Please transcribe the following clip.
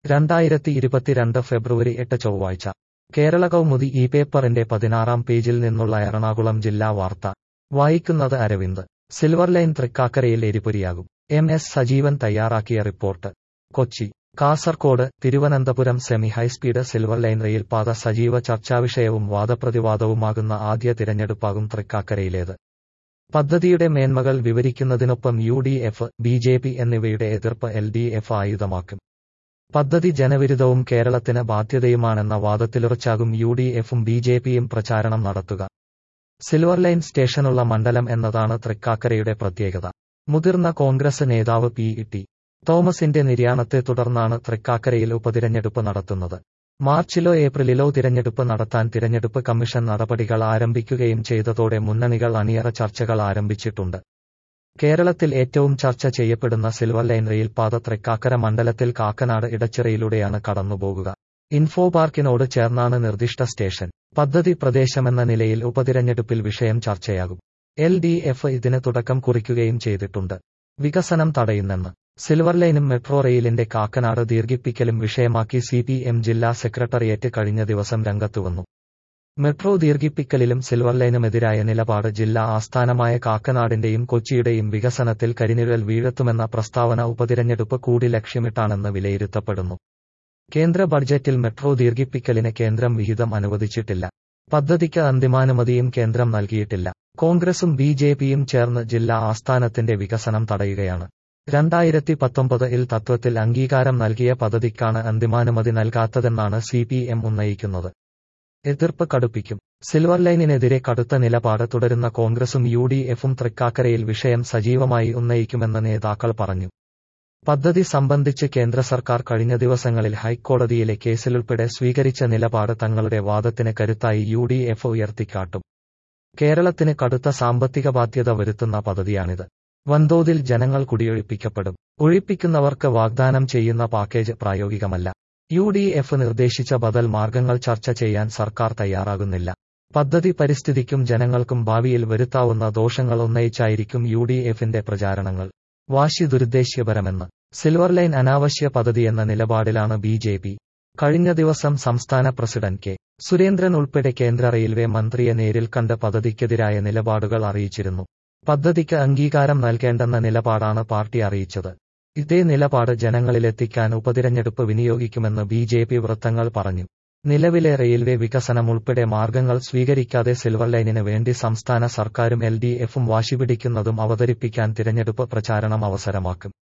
രണ്ടായിരത്തി ഇരുപത്തിരണ്ട് ഫെബ്രുവരി എട്ട് ചൊവ്വാഴ്ച കേരള കൗമുദി ഈ പേപ്പറിന്റെ പതിനാറാം പേജിൽ നിന്നുള്ള എറണാകുളം ജില്ലാ വാർത്ത വായിക്കുന്നത് അരവിന്ദ് സിൽവർ ലൈൻ തൃക്കാക്കരയിൽ എരിപൊരിയാകും എം എസ് സജീവൻ തയ്യാറാക്കിയ report Kochi Kasaragod Thiruvananthapuram semi high speed silver line റെയിൽപാത സജീവ ചർച്ചാവിഷയവും വാദപ്രതിവാദവുമാകുന്ന ആദ്യ തിരഞ്ഞെടുപ്പാകും തൃക്കാക്കരയിലേത് പദ്ധതിയുടെ മേന്മകൾ വിവരിക്കുന്നതിനൊപ്പം U D F B J P എന്നിവയുടെ എതിർപ്പ് എൽ ഡി എഫ് ആയുധമാക്കും പദ്ധതി ജനവിരുദ്ധവും കേരളത്തിന് ബാധ്യതയുമാണെന്ന വാദത്തിലുറച്ചാകും യു ഡി എഫും ബി ജെ പിയും പ്രചാരണം നടത്തുക സിൽവർ ലൈൻ സ്റ്റേഷനുള്ള മണ്ഡലം എന്നതാണ് തൃക്കാക്കരയുടെ പ്രത്യേകത മുതിർന്ന കോൺഗ്രസ് നേതാവ് പി ടി തോമസിന്റെ നിര്യാണത്തെ തുടർന്നാണ് തൃക്കാക്കരയിൽ ഉപതിരഞ്ഞെടുപ്പ് നടത്തുന്നത് മാർച്ചിലോ ഏപ്രിലിലോ തിരഞ്ഞെടുപ്പ് നടത്താൻ തിരഞ്ഞെടുപ്പ് കമ്മീഷൻ നടപടികൾ ആരംഭിക്കുകയും ചെയ്തതോടെ മുന്നണികൾ അണിയറ ചർച്ചകൾ ആരംഭിച്ചിട്ടുണ്ട് കേരളത്തിൽ ഏറ്റവും ചർച്ച ചെയ്യപ്പെടുന്ന സിൽവർ ലൈൻ റെയിൽപാത തൃക്കാക്കര മണ്ഡലത്തിൽ കാക്കനാട് ഇടച്ചിറയിലൂടെയാണ് കടന്നുപോകുക ഇൻഫോ പാർക്കിനോട് ചേർന്നാണ് നിർദ്ദിഷ്ട സ്റ്റേഷൻ പദ്ധതി പ്രദേശമെന്ന നിലയിൽ ഉപതിരഞ്ഞെടുപ്പിൽ വിഷയം ചർച്ചയാകും എൽ ഡി എഫ് ഇതിന് തുടക്കം കുറിക്കുകയും ചെയ്തിട്ടുണ്ട് വികസനം തടയുന്നെന്ന് സിൽവർ ലൈനും മെട്രോ റെയിലിന്റെ കാക്കനാട് ദീർഘിപ്പിക്കലും വിഷയമാക്കി സി പി എം ജില്ലാ സെക്രട്ടേറിയറ്റ് കഴിഞ്ഞ ദിവസം രംഗത്തുവന്നു മെട്രോ ദീർഘിപ്പിക്കലിലും സിൽവർ ലൈനുമെതിരായ നിലപാട് ജില്ലാ ആസ്ഥാനമായ കാക്കനാടിന്റെയും കൊച്ചിയുടെയും വികസനത്തിൽ കരിനിഴൽ വീഴത്തുമെന്ന പ്രസ്താവന ഉപതിരഞ്ഞെടുപ്പ് കൂടി ലക്ഷ്യമിട്ടാണെന്ന് വിലയിരുത്തപ്പെടുന്നു കേന്ദ്ര ബഡ്ജറ്റിൽ മെട്രോ ദീർഘിപ്പിക്കലിന് കേന്ദ്രം വിഹിതം അനുവദിച്ചിട്ടില്ല പദ്ധതിക്ക് അന്തിമാനുമതിയും കേന്ദ്രം നൽകിയിട്ടില്ല കോൺഗ്രസും ബി ജെ പിയും ചേർന്ന് ജില്ലാ ആസ്ഥാനത്തിന്റെ വികസനം തടയുകയാണ് രണ്ടായിരത്തി പത്തൊമ്പതിൽ തത്വത്തിൽ അംഗീകാരം നൽകിയ പദ്ധതിക്കാണ് അന്തിമാനുമതി നൽകാത്തതെന്നാണ് സി പി എം ഉന്നയിക്കുന്നത് എതിർപ്പ് കടുപ്പിക്കും സിൽവർ ലൈനിനെതിരെ കടുത്ത നിലപാട് തുടരുന്ന കോൺഗ്രസും യു ഡി എഫും തൃക്കാക്കരയിൽ വിഷയം സജീവമായി ഉന്നയിക്കുമെന്ന് നേതാക്കൾ പറഞ്ഞു പദ്ധതി സംബന്ധിച്ച് കേന്ദ്ര സർക്കാർ കഴിഞ്ഞ ദിവസങ്ങളിൽ ഹൈക്കോടതിയിലെ കേസിലുൾപ്പെടെ സ്വീകരിച്ച നിലപാട് തങ്ങളുടെ വാദത്തിന് കരുത്തായി യു ഡി എഫ് ഉയർത്തിക്കാട്ടും കേരളത്തിന് കടുത്ത സാമ്പത്തിക ബാധ്യത വരുത്തുന്ന പദ്ധതിയാണിത് വൻതോതിൽ ജനങ്ങൾ കുടിയൊഴിപ്പിക്കപ്പെടും ഒഴിപ്പിക്കുന്നവർക്ക് വാഗ്ദാനം ചെയ്യുന്ന പാക്കേജ് പ്രായോഗികമല്ല യു ഡി എഫ് നിർദ്ദേശിച്ച ബദൽ മാർഗങ്ങൾ ചർച്ച ചെയ്യാൻ സർക്കാർ തയ്യാറാകുന്നില്ല പദ്ധതി പരിസ്ഥിതിക്കും ജനങ്ങൾക്കും ഭാവിയിൽ വരുത്താവുന്ന ദോഷങ്ങൾ ഉന്നയിച്ചായിരിക്കും യു ഡി എഫിന്റെ പ്രചാരണങ്ങൾ വാശി ദുരുദ്ദേശ്യപരമെന്ന് സിൽവർ ലൈൻ അനാവശ്യ പദ്ധതിയെന്ന നിലപാടിലാണ് ബി ജെ പി കഴിഞ്ഞ ദിവസം സംസ്ഥാന പ്രസിഡന്റ് കെ സുരേന്ദ്രൻ ഉൾപ്പെടെ കേന്ദ്ര റെയിൽവേ മന്ത്രിയെ നേരിൽ കണ്ട് പദ്ധതിക്കെതിരായ നിലപാടുകൾ അറിയിച്ചിരുന്നു പദ്ധതിക്ക് അംഗീകാരം നൽകേണ്ടെന്ന നിലപാടാണ് പാർട്ടി അറിയിച്ചത് ഇതേ നിലപാട് ജനങ്ങളിലെത്തിക്കാൻ ഉപതിരഞ്ഞെടുപ്പ് വിനിയോഗിക്കുമെന്ന് ബി ജെ പി വൃത്തങ്ങൾ പറഞ്ഞു നിലവിലെ റെയിൽവേ വികസനം ഉൾപ്പെടെ മാർഗങ്ങൾ സ്വീകരിക്കാതെ സിൽവർ ലൈനിന് വേണ്ടി സംസ്ഥാന സർക്കാരും എൽ ഡി എഫും വാശിപിടിക്കുന്നതും അവതരിപ്പിക്കാൻ തിരഞ്ഞെടുപ്പ് പ്രചാരണം അവസരമാക്കും